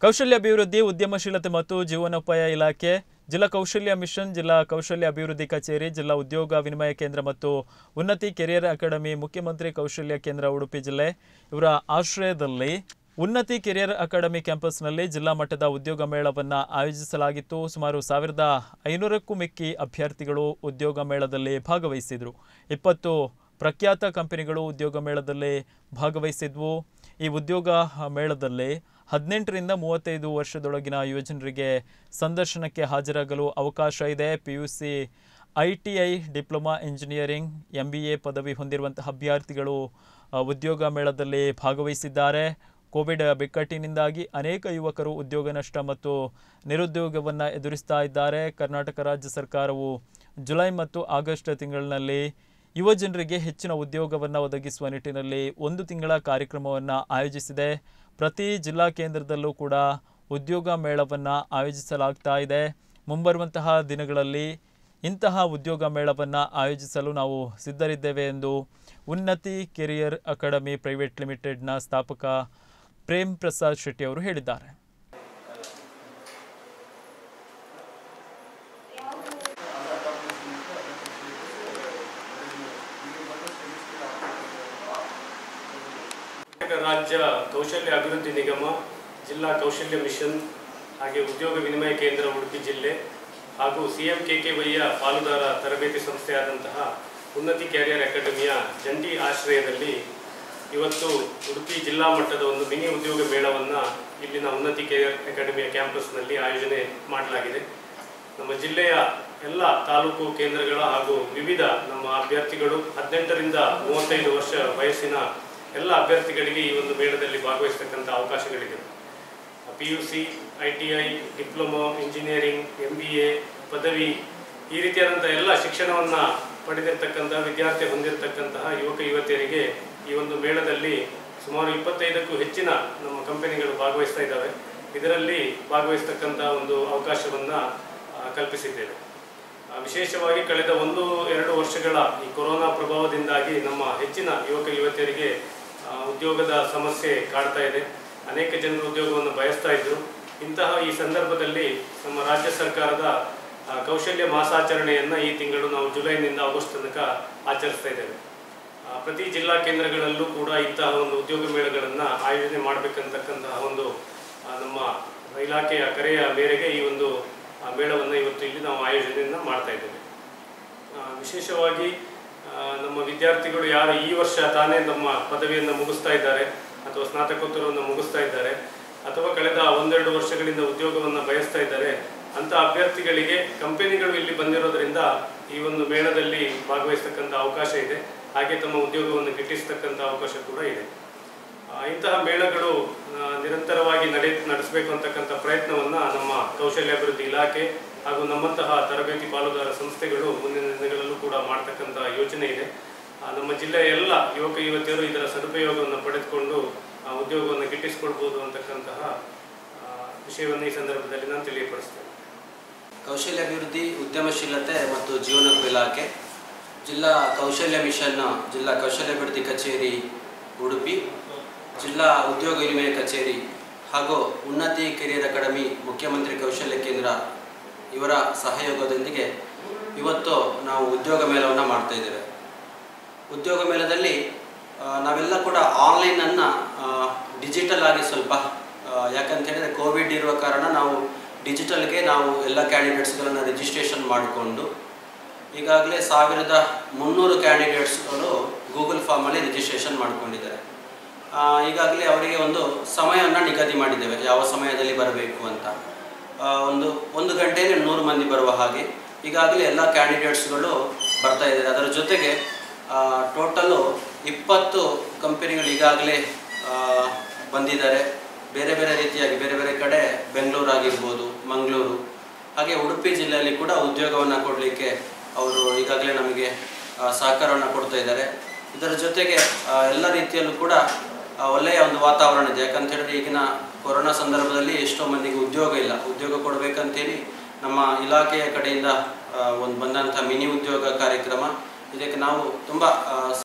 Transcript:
ಕೌಶಲ್ಯಾಭಿವೃದ್ಧಿ ಉದ್ಯಮಶೀಲತೆ ಮತ್ತು ಜೀವನೋಪಾಯ ಇಲಾಖೆ ಜಿಲ್ಲಾ ಕೌಶಲ್ಯ ಮಿಷನ್ ಜಿಲ್ಲಾ ಕೌಶಲ್ಯ ಅಭಿವೃದ್ಧಿ ಕಚೇರಿ ಜಿಲ್ಲಾ ಉದ್ಯೋಗ ವಿನಿಮಯ ಕೇಂದ್ರ ಮತ್ತು ಉನ್ನತಿ ಕೆರಿಯರ್ ಅಕಾಡೆಮಿ ಮುಖ್ಯಮಂತ್ರಿ ಕೌಶಲ್ಯ ಕೇಂದ್ರ ಉಡುಪಿ ಜಿಲ್ಲೆ ಇವರ ಆಶ್ರಯದಲ್ಲಿ ಉನ್ನತಿ ಕೆರಿಯರ್ ಅಕಾಡೆಮಿ ಕ್ಯಾಂಪಸ್ನಲ್ಲಿ ಜಿಲ್ಲಾ ಮಟ್ಟದ ಉದ್ಯೋಗ ಮೇಳವನ್ನು ಆಯೋಜಿಸಲಾಗಿತ್ತು ಸುಮಾರು ಸಾವಿರದ ಐನೂರಕ್ಕೂ ಮಿಕ್ಕಿ ಅಭ್ಯರ್ಥಿಗಳು ಉದ್ಯೋಗ ಮೇಳದಲ್ಲಿ ಭಾಗವಹಿಸಿದರು ಇಪ್ಪತ್ತು ಪ್ರಖ್ಯಾತ ಕಂಪನಿಗಳು ಉದ್ಯೋಗ ಮೇಳದಲ್ಲಿ ಭಾಗವಹಿಸಿದ್ವು ಈ ಉದ್ಯೋಗ ಮೇಳದಲ್ಲಿ ಹದಿನೆಂಟರಿಂದ ಮೂವತ್ತೈದು ವರ್ಷದೊಳಗಿನ ಯುವಜನರಿಗೆ ಸಂದರ್ಶನಕ್ಕೆ ಹಾಜರಾಗಲು ಅವಕಾಶ ಇದೆ P U C I T I diploma engineering M B A ಪದವಿ ಹೊಂದಿರುವಂತಹ ಅಭ್ಯರ್ಥಿಗಳು ಆ, ಉದ್ಯೋಗ ಮೇಳದಲ್ಲಿ ಭಾಗವಹಿಸಿದ್ದಾರೆ ಕೋವಿಡ್ ಬಿಕ್ಕಟ್ಟಿನಿಂದಾಗಿ ಅನೇಕ ಯುವಕರು ಉದ್ಯೋಗ ನಷ್ಟ ಮತ್ತು ನಿರುದ್ಯೋಗವನ್ನು ಎದುರಿಸ್ತಾ ಇದ್ದಾರೆ ಕರ್ನಾಟಕ ರಾಜ್ಯ ಸರ್ಕಾರವು ಜುಲೈ ಮತ್ತು ಆಗಸ್ಟ್ ತಿಂಗಳಿನಲ್ಲಿ ಯುವ ಜನರಿಗೆ ಹೆಚ್ಚಿನ ಉದ್ಯೋಗವನ್ನು ಒದಗಿಸುವ ನಿಟ್ಟಿನಲ್ಲಿ ಒಂದು ತಿಂಗಳ ಕಾರ್ಯಕ್ರಮವನ್ನು ಆಯೋಜಿಸಿದೆ ಪ್ರತಿ ಜಿಲ್ಲಾ ಕೇಂದ್ರದಲ್ಲೂ ಕೂಡ ಉದ್ಯೋಗ ಮೇಳವನ್ನು ಆಯೋಜಿಸಲಾಗ್ತಾ ಇದೆ ಮುಂಬರುವಂತಹ ದಿನಗಳಲ್ಲಿ ಇಂತಹ ಉದ್ಯೋಗ ಮೇಳವನ್ನು ಆಯೋಜಿಸಲು ನಾವು ಸಿದ್ಧರಿದ್ದೇವೆ ಎಂದು ಉನ್ನತಿ ಕೆರಿಯರ್ ಅಕಾಡೆಮಿ ಪ್ರೈವೇಟ್ ಲಿಮಿಟೆಡ್ನ ಸ್ಥಾಪಕ ಪ್ರೇಮ್ ಪ್ರಸಾದ್ ಶೆಟ್ಟಿ ಅವರು ಹೇಳಿದ್ದಾರೆ ಕರ್ನಾಟಕ ರಾಜ್ಯ ಕೌಶಲ್ಯ ಅಭಿವೃದ್ಧಿ ನಿಗಮ ಜಿಲ್ಲಾ ಕೌಶಲ್ಯ ಮಿಷನ್ ಹಾಗೆ ಉದ್ಯೋಗ ವಿನಿಮಯ ಕೇಂದ್ರ ಉಡುಪಿ ಜಿಲ್ಲೆ ಹಾಗೂ ಸಿ ಎಂ ಕೆ ಕೆ ವೈಯ ಪಾಲುದಾರ ತರಬೇತಿ ಸಂಸ್ಥೆಯಾದಂತಹ ಉನ್ನತಿ ಕ್ಯಾರಿಯರ್ ಅಕಾಡೆಮಿಯ ಜಂಟಿ ಆಶ್ರಯದಲ್ಲಿ ಇವತ್ತು ಉಡುಪಿ ಜಿಲ್ಲಾ ಮಟ್ಟದ ಒಂದು ಮಿನಿ ಉದ್ಯೋಗ ಮೇಳವನ್ನು ಇಲ್ಲಿನ ಉನ್ನತಿ ಕ್ಯಾರಿಯರ್ ಅಕಾಡೆಮಿಯ ಕ್ಯಾಂಪಸ್ನಲ್ಲಿ ಆಯೋಜನೆ ಮಾಡಲಾಗಿದೆ ನಮ್ಮ ಜಿಲ್ಲೆಯ ಎಲ್ಲ ತಾಲೂಕು ಕೇಂದ್ರಗಳ ಹಾಗೂ ವಿವಿಧ ನಮ್ಮ ಅಭ್ಯರ್ಥಿಗಳು ಹದಿನೆಂಟರಿಂದ ಮೂವತ್ತೈದು ವರ್ಷ ವಯಸ್ಸಿನ ಎಲ್ಲ ಅಭ್ಯರ್ಥಿಗಳಿಗೆ ಈ ಒಂದು ಮೇಳದಲ್ಲಿ ಭಾಗವಹಿಸತಕ್ಕಂಥ ಅವಕಾಶಗಳಿದೆ P U C I T I diploma engineering M B A ಪದವಿ ಈ ರೀತಿಯಾದಂಥ ಎಲ್ಲ ಶಿಕ್ಷಣವನ್ನು ಪಡೆದಿರ್ತಕ್ಕಂಥ ವಿದ್ಯಾರ್ಥಿ ಹೊಂದಿರತಕ್ಕಂತಹ ಯುವಕ ಯುವತಿಯರಿಗೆ ಈ ಒಂದು ಮೇಳದಲ್ಲಿ ಸುಮಾರು ಇಪ್ಪತ್ತೈದಕ್ಕೂ ಹೆಚ್ಚಿನ ನಮ್ಮ ಕಂಪನಿಗಳು ಭಾಗವಹಿಸ್ತಾ ಇದ್ದಾವೆ ಇದರಲ್ಲಿ ಭಾಗವಹಿಸ್ತಕ್ಕಂಥ ಒಂದು ಅವಕಾಶವನ್ನು ಕಲ್ಪಿಸಿದ್ದೇವೆ ಆ, ವಿಶೇಷವಾಗಿ ಕಳೆದ ಒಂದು ಎರಡು ವರ್ಷಗಳ ಈ ಕೊರೋನಾ ಪ್ರಭಾವದಿಂದಾಗಿ ನಮ್ಮ ಹೆಚ್ಚಿನ ಯುವಕ ಯುವತಿಯರಿಗೆ ಆ, ಉದ್ಯೋಗದ ಸಮಸ್ಯೆ ಕಾಡ್ತಾ ಇದೆ ಅನೇಕ ಜನರು ಉದ್ಯೋಗವನ್ನು ಬಯಸ್ತಾ ಇದ್ರು ಇಂತಹ ಈ ಸಂದರ್ಭದಲ್ಲಿ ನಮ್ಮ ರಾಜ್ಯ ಸರ್ಕಾರದ ಆ, ಕೌಶಲ್ಯ ಮಾಸಾಚರಣೆಯನ್ನು ಈ ತಿಂಗಳು ನಾವು ಜುಲೈನಿಂದ ಆಗಸ್ಟ್ ತನಕ ಆಚರಿಸ್ತಾ ಇದ್ದೇವೆ ಆ, ಪ್ರತಿ ಜಿಲ್ಲಾ ಕೇಂದ್ರಗಳಲ್ಲೂ ಕೂಡ ಇಂತಹ ಒಂದು ಉದ್ಯೋಗ ಮೇಳಗಳನ್ನು ಆಯೋಜನೆ ಮಾಡಬೇಕಂತಕ್ಕಂತಹ ಒಂದು ಆ, ನಮ್ಮ ಇಲಾಖೆಯ ಕರೆಯ ಮೇರೆಗೆ ಈ ಒಂದು ಆ, ಮೇಳವನ್ನು ಇವತ್ತು ಇಲ್ಲಿ ನಾವು ಆಯೋಜನೆಯನ್ನು ಮಾಡ್ತಾ ಇದ್ದೇವೆ ಆ, ವಿಶೇಷವಾಗಿ ಆ, ನಮ್ಮ ವಿದ್ಯಾರ್ಥಿಗಳು ಯಾರು ಈ ವರ್ಷ ತಾನೇ ನಮ್ಮ ಪದವಿಯನ್ನು ಮುಗಿಸ್ತಾ ಇದ್ದಾರೆ ಅಥವಾ ಸ್ನಾತಕೋತ್ತರವನ್ನು ಮುಗಿಸ್ತಾ ಇದ್ದಾರೆ ಅಥವಾ ಕಳೆದ ಒಂದೆರಡು ವರ್ಷಗಳಿಂದ ಉದ್ಯೋಗವನ್ನು ಬಯಸ್ತಾ ಇದ್ದಾರೆ ಅಂತ ಅಭ್ಯರ್ಥಿಗಳಿಗೆ ಕಂಪನಿಗಳು ಇಲ್ಲಿ ಬಂದಿರೋದ್ರಿಂದ ಈ ಒಂದು ಮೇಳದಲ್ಲಿ ಭಾಗವಹಿಸ್ತಕ್ಕಂಥ ಅವಕಾಶ ಇದೆ ಹಾಗೆ ತಮ್ಮ ಉದ್ಯೋಗವನ್ನು ಗಿಟ್ಟಿಸ್ತಕ್ಕಂಥ ಅವಕಾಶ ಕೂಡ ಇದೆ ಆ, ಇಂತಹ ಮೇಳಗಳು ಆ, ನಿರಂತರವಾಗಿ ನಡೆ ನಡೆಸಬೇಕು ಅಂತಕ್ಕಂಥ ಪ್ರಯತ್ನವನ್ನು ನಮ್ಮ ಕೌಶಲ್ಯಾಭಿವೃದ್ಧಿ ಇಲಾಖೆ ಹಾಗೂ ನಮ್ಮಂತಹ ತರಬೇತಿ ಪಾಲುದಾರ ಸಂಸ್ಥೆಗಳು ಮುಂದಿನ ದಿನಗಳಲ್ಲೂ ಕೂಡ ಮಾಡ್ತಕ್ಕಂಥ ಯೋಚನೆ ಇದೆ ಆ, ನಮ್ಮ ಜಿಲ್ಲೆಯ ಎಲ್ಲ ಯುವಕ ಯುವತಿಯರು ಇದರ ಸದುಪಯೋಗವನ್ನು ಪಡೆದುಕೊಂಡು ಆ, ಉದ್ಯೋಗವನ್ನು ಗಿಟ್ಟಿಸಿಕೊಳ್ಬೋದು ಅಂತಕ್ಕಂತಹ ಆ, ವಿಷಯವನ್ನು ಈ ಸಂದರ್ಭದಲ್ಲಿ ನಾನು ತಿಳಿಯಪಡಿಸ್ತೇನೆ ಕೌಶಲ್ಯಾಭಿವೃದ್ಧಿ ಉದ್ಯಮಶೀಲತೆ ಮತ್ತು ಜೀವನೋಪಾಯ ಇಲಾಖೆ ಜಿಲ್ಲಾ ಕೌಶಲ್ಯ ಮಿಷನ್ನ ಜಿಲ್ಲಾ ಕೌಶಲ್ಯಾಭಿವೃದ್ಧಿ ಕಚೇರಿ ಉಡುಪಿ ಜಿಲ್ಲಾ ಉದ್ಯೋಗ ವಿನಿಮಯ ಕಚೇರಿ ಹಾಗೂ ಉನ್ನತಿ ಕೆರಿಯರ್ ಅಕಾಡೆಮಿ ಮುಖ್ಯಮಂತ್ರಿ ಕೌಶಲ್ಯ ಕೇಂದ್ರ ಇವರ ಸಹಯೋಗದೊಂದಿಗೆ ಇವತ್ತು ನಾವು ಉದ್ಯೋಗ ಮೇಳವನ್ನು ಮಾಡ್ತಾ ಇದ್ದೇವೆ ಉದ್ಯೋಗ ಮೇಳದಲ್ಲಿ ಆ, ನಾವೆಲ್ಲ ಕೂಡ ಆನ್ಲೈನನ್ನು ಡಿಜಿಟಲ್ ಆಗಿ ಸ್ವಲ್ಪ ಆ, ಯಾಕಂತ ಹೇಳಿದರೆ ಕೋವಿಡ್ ಇರುವ ಕಾರಣ ನಾವು ಡಿಜಿಟಲ್ಗೆ ನಾವು ಎಲ್ಲ ಕ್ಯಾಂಡಿಡೇಟ್ಸ್ಗಳನ್ನು ರಿಜಿಸ್ಟ್ರೇಷನ್ ಮಾಡಿಕೊಂಡು ಈಗಾಗಲೇ ಸಾವಿರದ ಮುನ್ನೂರು ಕ್ಯಾಂಡಿಡೇಟ್ಸ್ಗಳು ಗೂಗಲ್ ಫಾರ್ಮಲ್ಲಿ ರಿಜಿಸ್ಟ್ರೇಷನ್ ಮಾಡಿಕೊಂಡಿದ್ದಾರೆ ಆ, ಈಗಾಗಲೇ ಅವರಿಗೆ ಒಂದು ಸಮಯವನ್ನು ನಿಗದಿ ಮಾಡಿದ್ದೇವೆ ಯಾವ ಸಮಯದಲ್ಲಿ ಬರಬೇಕು ಅಂತ ಆ, ಒಂದು ಒಂದು ಗಂಟೆಯಲ್ಲಿ ನೂರು ಮಂದಿ ಬರುವ ಹಾಗೆ ಈಗಾಗಲೇ ಎಲ್ಲ ಕ್ಯಾಂಡಿಡೇಟ್ಸ್ಗಳು ಬರ್ತಾ ಇದ್ದಾರೆ ಅದರ ಜೊತೆಗೆ ಟೋಟಲು ಇಪ್ಪತ್ತು ಕಂಪನಿಗಳು ಈಗಾಗಲೇ ಆ, ಬಂದಿದ್ದಾರೆ ಬೇರೆ ಬೇರೆ ರೀತಿಯಾಗಿ ಬೇರೆ ಬೇರೆ ಕಡೆ ಬೆಂಗಳೂರು ಆಗಿರ್ಬೋದು ಮಂಗಳೂರು ಹಾಗೆ ಉಡುಪಿ ಜಿಲ್ಲೆಯಲ್ಲಿ ಕೂಡ ಉದ್ಯೋಗವನ್ನು ಕೊಡಲಿಕ್ಕೆ ಅವರು ಈಗಾಗಲೇ ನಮಗೆ ಆ, ಸಹಕಾರವನ್ನು ಕೊಡ್ತಾ ಇದ್ದಾರೆ ಇದರ ಜೊತೆಗೆ ಆ, ಎಲ್ಲ ರೀತಿಯಲ್ಲೂ ಕೂಡ ಆ, ಒಳ್ಳೆಯ ಒಂದು ವಾತಾವರಣ ಇದೆ ಯಾಕಂತ ಹೇಳಿದ್ರೆ ಈಗಿನ ಕೊರೋನಾ ಸಂದರ್ಭದಲ್ಲಿ ಎಷ್ಟೋ ಮಂದಿಗೆ ಉದ್ಯೋಗ ಇಲ್ಲ ಉದ್ಯೋಗ ಕೊಡಬೇಕಂತೇಳಿ ನಮ್ಮ ಇಲಾಖೆಯ ಕಡೆಯಿಂದ ಆ, ಒಂದು ಬಂದಂಥ ಮಿನಿ ಉದ್ಯೋಗ ಕಾರ್ಯಕ್ರಮ ಇದಕ್ಕೆ ನಾವು ತುಂಬ